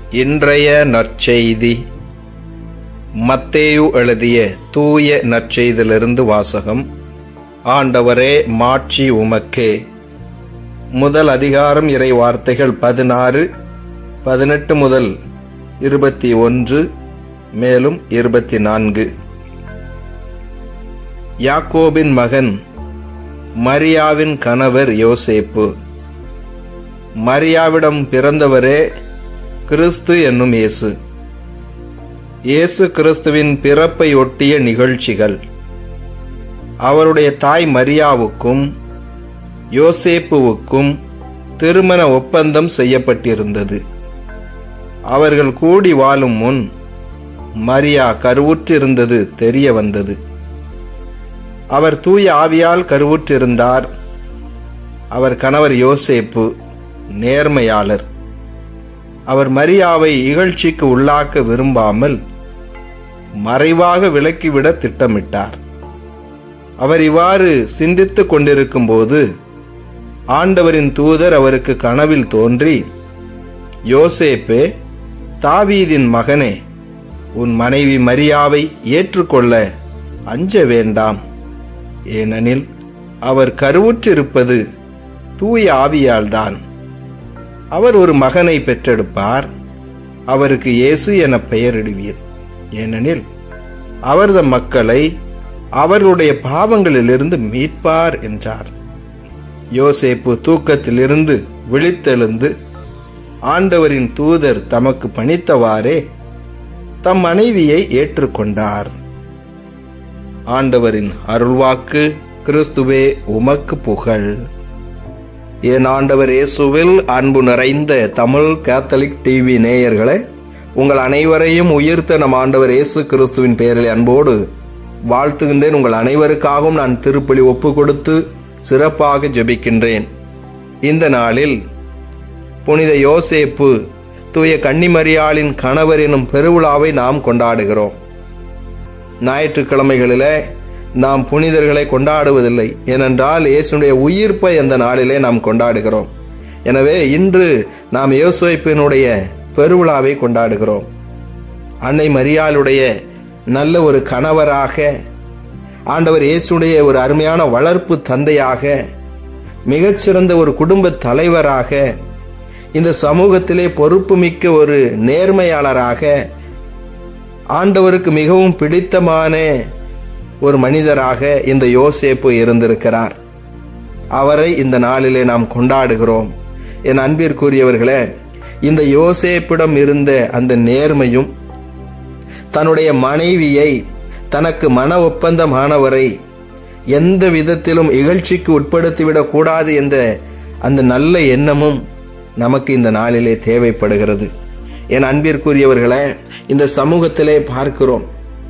இன்றைய நற்செய்தி மத்தேயு எழுதிய தூய நற்செய்திலிருந்து வாசகம் ஆண்டவரே மாட்சி உமக்கே முதல் அதிகாரம் இறை வார்த்தைகள் பதினாறு பதினெட்டு முதல் இருபத்தி ஒன்று மேலும் இருபத்தி நான்கு யாக்கோபின் மகன் மரியாவின் கணவர் யோசேப்பு மரியாவிடம் பிறந்தவரே கிறிஸ்து என்னும் இயேசு இயேசு கிறிஸ்துவின் பிறப்பை ஒட்டிய நிகழ்ச்சிகள் அவருடைய தாய் மரியாவுக்கும் யோசேப்புவுக்கும் திருமண ஒப்பந்தம் செய்யப்பட்டிருந்தது அவர்கள் கூடி வாழும் முன் மரியா கருவுற்றிருந்தது தெரிய வந்தது அவர் தூய ஆவியால் கருவுற்றிருந்தார் அவர் கணவர் யோசேப்பு நேர்மையாளர் அவர் மரியாவை இகழ்ச்சிக்கு உள்ளாக்க விரும்பாமல் மறைவாக விலக்கிவிட திட்டமிட்டார் அவர் இவ்வாறு சிந்தித்துக் கொண்டிருக்கும் போது ஆண்டவரின் தூதர் அவருக்கு கனவில் தோன்றி யோசேப்பே தாவீதின் மகனே உன் மனைவி மரியாவை ஏற்றுக்கொள்ள அஞ்ச வேண்டாம் ஏனெனில் அவர் கருவுற்றிருப்பது தூய ஆவியால்தான் அவர் ஒரு மகனை பெற்றெடுப்பார் அவருக்கு இயேசு என பெயரிடுவீர் ஏனெனில் அவரது மக்களை அவர்களுடைய பாவங்களிலிருந்து மீட்பார் என்றார் யோசேப்பு தூக்கத்திலிருந்து விழித்தெழுந்து ஆண்டவரின் தூதர் தமக்கு பணித்தவாறே தம் மனைவியை ஏற்றுக்கொண்டார் ஆண்டவரின் அருள்வாக்கு கிறிஸ்துவே உமக்கு புகழ் என் ஆண்டவர் இயேசுவில் அன்பு நிறைந்த தமிழ் கேத்தலிக் டிவி நேயர்களே உங்கள் அனைவரையும் உயிர்த்த நம் ஆண்டவர் இயேசு கிறிஸ்துவின் பெயரில் அன்போடு வாழ்த்துகின்றேன் உங்கள் அனைவருக்காகவும் நான் திருப்பலி ஒப்பு கொடுத்து சிறப்பாக ஜெபிக்கின்றேன் இந்த நாளில் புனித யோசேப்பு தூய கன்னிமரியாளின் கணவர் எனும் பெருவிழாவை நாம் கொண்டாடுகிறோம் ஞாயிற்றுக்கிழமைகளிலே நாம் புனிதர்களை கொண்டாடுவதில்லை ஏனென்றால் இயேசுடைய உயிர்ப்பை அந்த நாளிலே நாம் கொண்டாடுகிறோம் எனவே இன்று நாம் யோசேப்பினுடைய பெருவிழாவை கொண்டாடுகிறோம் அன்னை மரியாளுடைய நல்ல ஒரு கணவராக ஆண்டவர் இயேசுடைய ஒரு அருமையான வளர்ப்பு தந்தையாக மிகச்சிறந்த ஒரு குடும்ப தலைவராக இந்த சமூகத்திலே பொறுப்புமிக்க ஒரு நேர்மையாளராக ஆண்டவருக்கு மிகவும் பிடித்தமான ஒரு மனிதராக இந்த யோசேப்பு இருந்திருக்கிறார் அவரை இந்த நாளிலே நாம் கொண்டாடுகிறோம் என் அன்பிற்குரியவர்களே இந்த யோசேப்பிடம் இருந்த அந்த நேர்மையும் தன்னுடைய மனைவியை தனக்கு மன ஒப்பந்தமானவரை எந்த விதத்திலும் இகழ்ச்சிக்கு உட்படுத்திவிடக் கூடாது என்ற அந்த நல்ல எண்ணமும் நமக்கு இந்த நாளிலே தேவைப்படுகிறது என் அன்பிற்குரியவர்களே இந்த சமூகத்திலே பார்க்கிறோம்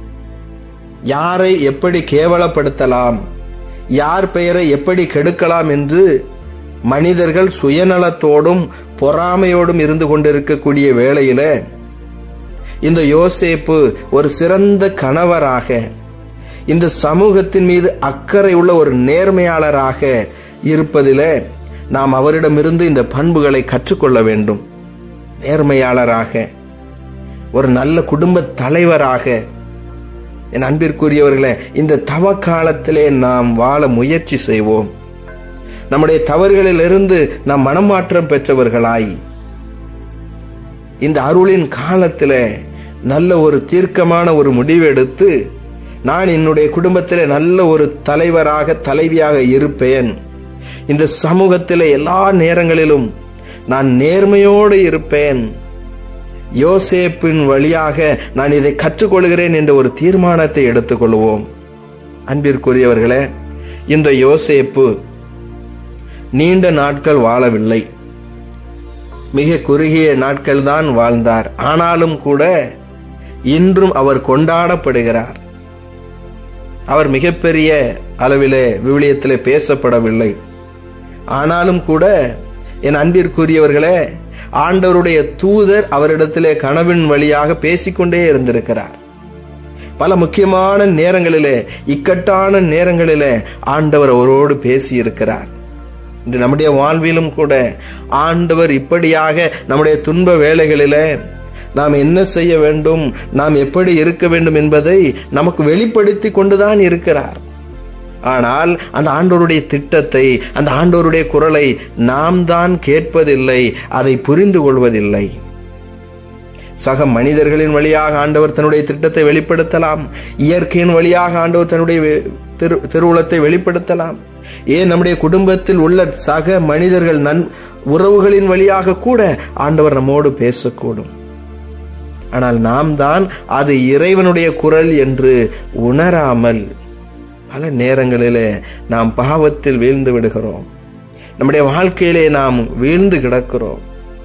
யாரை எப்படி கேவலப்படுத்தலாம் யார் பெயரை எப்படி கெடுக்கலாம் என்று மனிதர்கள் சுயநலத்தோடும் பொறாமையோடும் இருந்து கொண்டிருக்கக்கூடிய வேளையில இந்த யோசேப்பு ஒரு சிறந்த கணவராக இந்த சமூகத்தின் மீது அக்கறை உள்ள ஒரு நேர்மையாளராக இருப்பதிலே நாம் அவரிடமிருந்து இந்த பண்புகளை கற்றுக்கொள்ள வேண்டும் நேர்மையாளராக ஒரு நல்ல குடும்ப தலைவராக என் அன்பிற்குரியவர்களே இந்த தவ காலத்திலே நாம் வாழ முயற்சி செய்வோம் நம்முடைய தவறுகளிலிருந்து நாம் மனமாற்றம் பெற்றவர்களாய் இந்த அருளின் காலத்தில் நல்ல ஒரு தீர்க்கமான ஒரு முடிவெடுத்து நான் என்னுடைய குடும்பத்தில் நல்ல ஒரு தலைவராக தலைவியாக இருப்பேன் இந்த சமூகத்தில் எல்லா நேரங்களிலும் நான் நேர்மையோடு இருப்பேன் யோசேப்பின் வழியாக நான் இதை கற்றுக்கொள்கிறேன் என்ற ஒரு தீர்மானத்தை எடுத்துக்கொள்வோம் அன்பிற்குரியவர்களே இந்த யோசேப்பு நீண்ட நாட்கள் வாழவில்லை மிக குறுகிய நாட்கள் தான் வாழ்ந்தார் ஆனாலும் கூட இன்றும் அவர் கொண்டாடப்படுகிறார் அவர் மிகப்பெரிய அளவிலே விவிலியத்திலே பேசப்படவில்லை ஆனாலும் கூட என் அன்பிற்குரியவர்களே ஆண்டவருடைய தூதர் அவரிடத்திலே கனவின் வழியாக பேசிக்கொண்டே இருந்திருக்கிறார் பல முக்கியமான நேரங்களிலே இக்கட்டான நேரங்களிலே ஆண்டவர் அவரோடு பேசி இருக்கிறார் இன்று நம்முடைய வாழ்விலும் கூட ஆண்டவர் இப்படியாக நம்முடைய துன்ப வேளைகளிலே நாம் என்ன செய்ய வேண்டும் நாம் எப்படி இருக்க வேண்டும் என்பதை நமக்கு வெளிப்படுத்தி கொண்டுதான் இருக்கிறார் ஆனால் அந்த ஆண்டோருடைய திட்டத்தை அந்த ஆண்டோருடைய குரலை நாம் தான் கேட்பதில்லை அதை புரிந்து கொள்வதில்லை சக மனிதர்களின் வழியாக ஆண்டவர் தன்னுடைய திட்டத்தை வெளிப்படுத்தலாம் இயற்கையின் வழியாக ஆண்டவர் தன்னுடைய வெ- திரு திருவுளத்தை வெளிப்படுத்தலாம் ஏன் நம்முடைய குடும்பத்தில் உள்ள சக மனிதர்கள் நன் உறவுகளின் வழியாக கூட ஆண்டவர் நம்மோடு பேசக்கூடும் ஆனால் நாம் தான் அது இறைவனுடைய குரல் என்று உணராமல் பல நேரங்களிலே நாம் பாவத்தில் வீழ்ந்து விடுகிறோம் நம்முடைய வாழ்க்கையிலே நாம் வீழ்ந்து கிடக்கிறோம்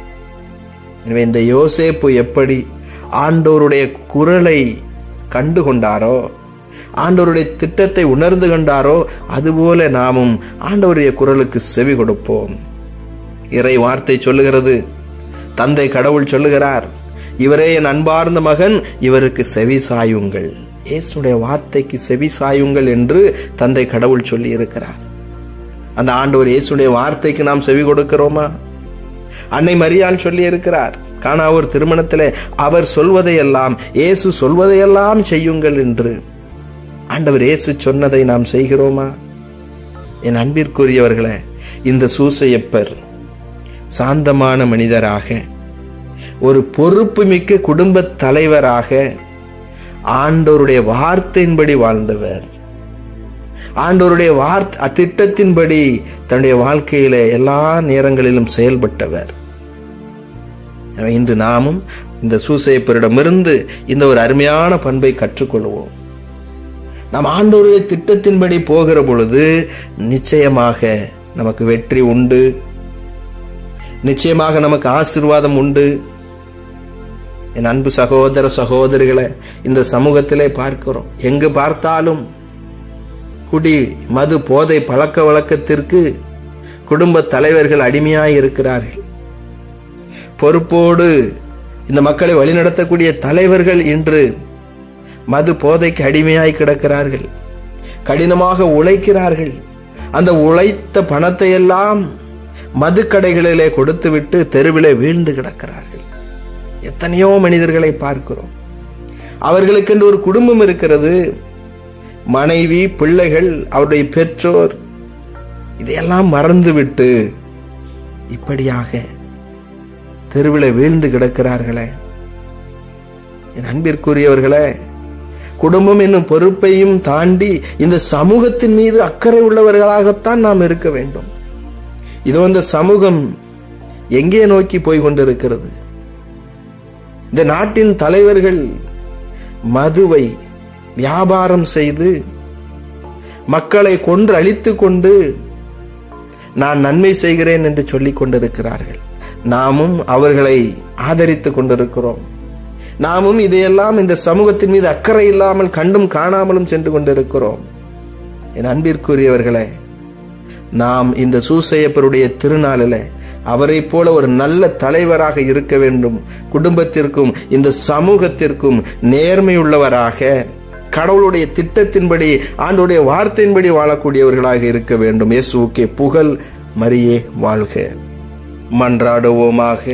எனவே இந்த யோசேப்பு எப்படி ஆண்டோருடைய குரலை கண்டு கொண்டாரோ ஆண்டவருடைய திட்டத்தை உணர்ந்து கொண்டாரோ அதுபோல நாமும் ஆண்டவருடைய குரலுக்கு செவி கொடுப்போம் இறை வார்த்தை சொல்லுகிறது தந்தை கடவுள் சொல்லுகிறார் இவரே என் அன்பார்ந்த மகன் இவருக்கு செவி சாயுங்கள் இயேசுடைய வார்த்தைக்கு செவி சாயுங்கள் என்று தந்தை கடவுள் சொல்லி இருக்கிறார் அந்த ஆண்டவர் இயேசுடைய வார்த்தைக்கு நாம் செவி கொடுக்கிறோமா அன்னை மரியாள் சொல்லி இருக்கிறார் காணாவூர் திருமணத்திலே அவர் சொல்வதையெல்லாம் இயேசு சொல்வதையெல்லாம் செய்யுங்கள் என்று ஆண்டவர் இயேசு சொன்னதை நாம் செய்கிறோமா என் அன்பிற்குரியவர்களே இந்த சூசையப்பர் சாந்தமான மனிதராக ஒரு பொறுப்புமிக்க குடும்ப தலைவராக ஆண்டவருடைய வார்த்தையின்படி வாழ்ந்தவர் ஆண்டவருடைய வார்த்தை திட்டத்தின்படி தன்னுடைய வாழ்க்கையில எல்லா நேரங்களிலும் செயல்பட்டவர் எனவே இன்று நாமும் இந்த சூசையப்பரிடமிருந்து இந்த ஒரு அருமையான பண்பை கற்றுக்கொள்வோம் நாம் ஆண்டோருடைய திட்டத்தின்படி போகிற பொழுது நிச்சயமாக நமக்கு வெற்றி உண்டு நிச்சயமாக நமக்கு ஆசீர்வாதம் உண்டு என் அன்பு சகோதர சகோதரிகளை இந்த சமூகத்திலே பார்க்கிறோம் எங்கு பார்த்தாலும் குடி மது போதை பழக்க வழக்கத்திற்கு குடும்ப தலைவர்கள் அடிமையாய் இருக்கிறார்கள் பொறுப்போடு இந்த மக்களை வழிநடத்தக்கூடிய தலைவர்கள் இன்று மது போதைக்கு அடிமையாய் கிடக்கிறார்கள் கடினமாக உழைக்கிறார்கள் அந்த உழைத்த பணத்தை எல்லாம் மதுக்கடைகளிலே கொடுத்துவிட்டு தெருவிலே வீழ்ந்து கிடக்கிறார்கள் எத்தனையோ மனிதர்களை பார்க்கிறோம் அவர்களுக்கென்று ஒரு குடும்பம் இருக்கிறது மனைவி பிள்ளைகள் அவருடைய பெற்றோர் இதையெல்லாம் மறந்துவிட்டு இப்படியாக தெருவில் வீழ்ந்து கிடக்கிறார்களே என் அன்பிற்குரியவர்களே குடும்பம் என்னும் பொறுப்பையும் தாண்டி இந்த சமூகத்தின் மீது அக்கறை உள்ளவர்களாகத்தான் நாம் இருக்க வேண்டும் இதோ இந்த சமூகம் எங்கே நோக்கி போய் கொண்டிருக்கிறது இந்த நாட்டின் தலைவர்கள் மதுவை வியாபாரம் செய்து மக்களை கொன்று அழித்து கொண்டு நான் நன்மை செய்கிறேன் என்று சொல்லிக் கொண்டிருக்கிறார்கள் நாமும் அவர்களை ஆதரித்துக் கொண்டிருக்கிறோம் நாமும் இதையெல்லாம் இந்த சமூகத்தின் மீது அக்கறை இல்லாமல் கண்டும் காணாமலும் சென்று கொண்டிருக்கிறோம் என் அன்பிற்குரியவர்களே நாம் இந்த சூசையப்பருடைய திருநாளில் அவரைப் போல ஒரு நல்ல தலைவராக இருக்க வேண்டும் குடும்பத்திற்கும் இந்த சமூகத்திற்கும் நேர்மையுள்ளவராக கடவுளுடைய திட்டத்தின்படி ஆண்டுடைய வார்த்தையின்படி வாழக்கூடியவர்களாக இருக்க வேண்டும் இயேசுக்கே புகழ் மரியே வாழ்க மன்றாடுவோமாக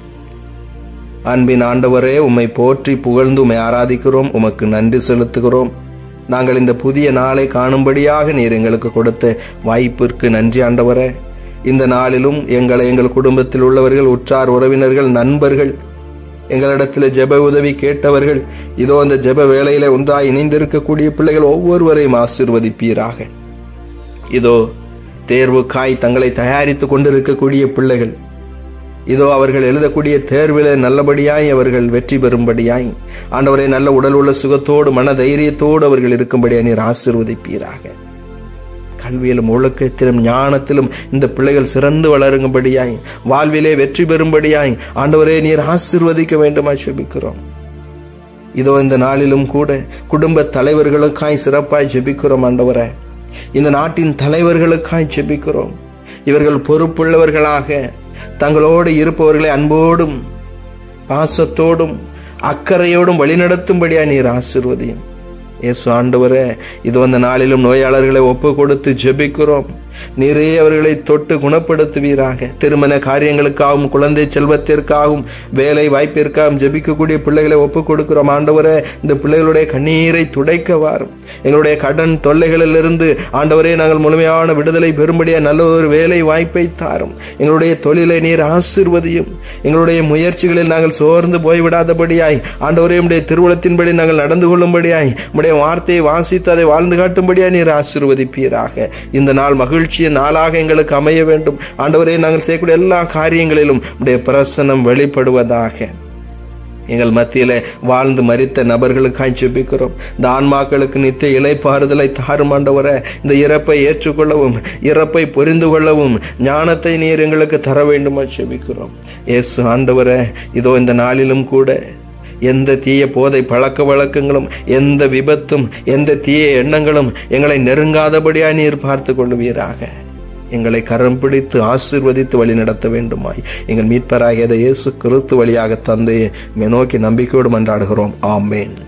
அன்பின் ஆண்டவரே உம்மை போற்றி புகழ்ந்து உம்மை ஆராதிக்கிறோம் உமக்கு நன்றி செலுத்துகிறோம் நாங்கள் இந்த புதிய நாளை காணும்படியாக நீர் எங்களுக்கு கொடுத்த வாய்ப்பிற்கு நன்றி ஆண்டவரே இந்த நாளிலும் எங்களை எங்கள் குடும்பத்தில் உள்ளவர்கள் உற்றார் உறவினர்கள் நண்பர்கள் எங்களிடத்தில் ஜெப உதவி கேட்டவர்கள் இதோ அந்த ஜெப வேளையில ஒன்றாய் இணைந்திருக்கக்கூடிய பிள்ளைகள் ஒவ்வொருவரையும் ஆசிர்வதிப்பீராக இதோ தேர்வுக்காய் தங்களை தயாரித்து கொண்டிருக்கக்கூடிய பிள்ளைகள் இதோ அவர்கள் எழுதக்கூடிய தேர்வில் நல்லபடியாய் அவர்கள் வெற்றி பெறும்படியாய் ஆண்டவரை நல்ல உடல் உள்ள சுகத்தோடு மன தைரியத்தோடு அவர்கள் இருக்கும்படியாய் நீர் ஆசிர்வதிப்பீராக கல்வியிலும் ஒழுக்கத்திலும் ஞானத்திலும் இந்த பிள்ளைகள் சிறந்து வளரும்படியாய் வாழ்விலே வெற்றி பெறும்படியாய் ஆண்டவரே நீர் ஆசிர்வதிக்க வேண்டுமாய் ஜெபிக்கிறோம் இதோ இந்த நாளிலும் கூட குடும்ப தலைவர்களுக்காய் சிறப்பாய் ஜெபிக்கிறோம் ஆண்டவரே இந்த நாட்டின் தலைவர்களுக்காய் ஜெபிக்கிறோம் இவர்கள் பொறுப்புள்ளவர்களாக தங்களோடு இருப்பவர்களை அன்போடும் பாசத்தோடும் அக்கறையோடும் வழிநடத்தும்படியா நீர் ஆசிர்வதியும் இயேசு ஆண்டவரே இது வந்த நாளிலும் நோயாளர்களை ஒப்பு கொடுத்து ஜெபிக்கிறோம் நீரே அவர்களை தொட்டு குணப்படுத்துவீராக திருமண காரியங்களுக்காகவும் குழந்தை செல்வத்திற்காகவும் வேலை வாய்ப்பிற்காகவும் ஜெபிக்கக்கூடிய பிள்ளைகளை ஒப்புக் கொடுக்கிறோம் ஆண்டவரே இந்த பிள்ளைகளுடைய கண்ணீரை துடைக்க வாரும் எங்களுடைய கடன் தொல்லைகளிலிருந்து ஆண்டவரே நாங்கள் முழுமையான விடுதலை பெறும்படியா நல்ல ஒரு வேலை வாய்ப்பை தாரும் எங்களுடைய தொழிலை நீர் ஆசிர்வதியும் எங்களுடைய முயற்சிகளில் நாங்கள் சோர்ந்து போய்விடாதபடியாய் ஆண்டவரே உடைய திருவுளத்தின்படி நாங்கள் நடந்து கொள்ளும்படியாய் உடைய வார்த்தையை வாசித்து அதை வாழ்ந்து காட்டும்படியாய் நீர் ஆசிர்வதிப்பீராக இந்த நாள் மகிழ்ச்சியின் நாளாக எங்களுக்கு அமைய வேண்டும் ஆண்டவரே நாங்கள் செய்யக்கூடிய எல்லா காரியங்களிலும் உடைய பிரசனம் வெளிப்படுவதாக எங்கள் மத்தியில வாழ்ந்து மறித்த நபர்களுக்காய் ஜெபிக்கிறோம் இந்த ஆன்மாக்களுக்கு நித்திய இலைப்பாறுதலை தாரும் ஆண்டவர இந்த இறப்பை ஏற்றுக்கொள்ளவும் இறப்பை புரிந்து கொள்ளவும் ஞானத்தை நீர் எங்களுக்கு தர வேண்டுமா ஜெபிக்கிறோம் இயேசு ஆண்டவர இதோ இந்த நாளிலும் கூட எந்த தீய போதை பழக்க வழக்கங்களும் எந்த விபத்தும் எந்த தீய எண்ணங்களும் எங்களை நெருங்காதபடியா நீர் பார்த்து கொள்வீராக எங்களை கரம் பிடித்து ஆசீர்வதித்து வழி நடத்த வேண்டுமாய் எங்கள் மீட்பராகியதை இயேசு கிறிஸ்து வழியாக தந்து நோக்கி நம்பிக்கையோடு மன்றாடுகிறோம் ஆமேன்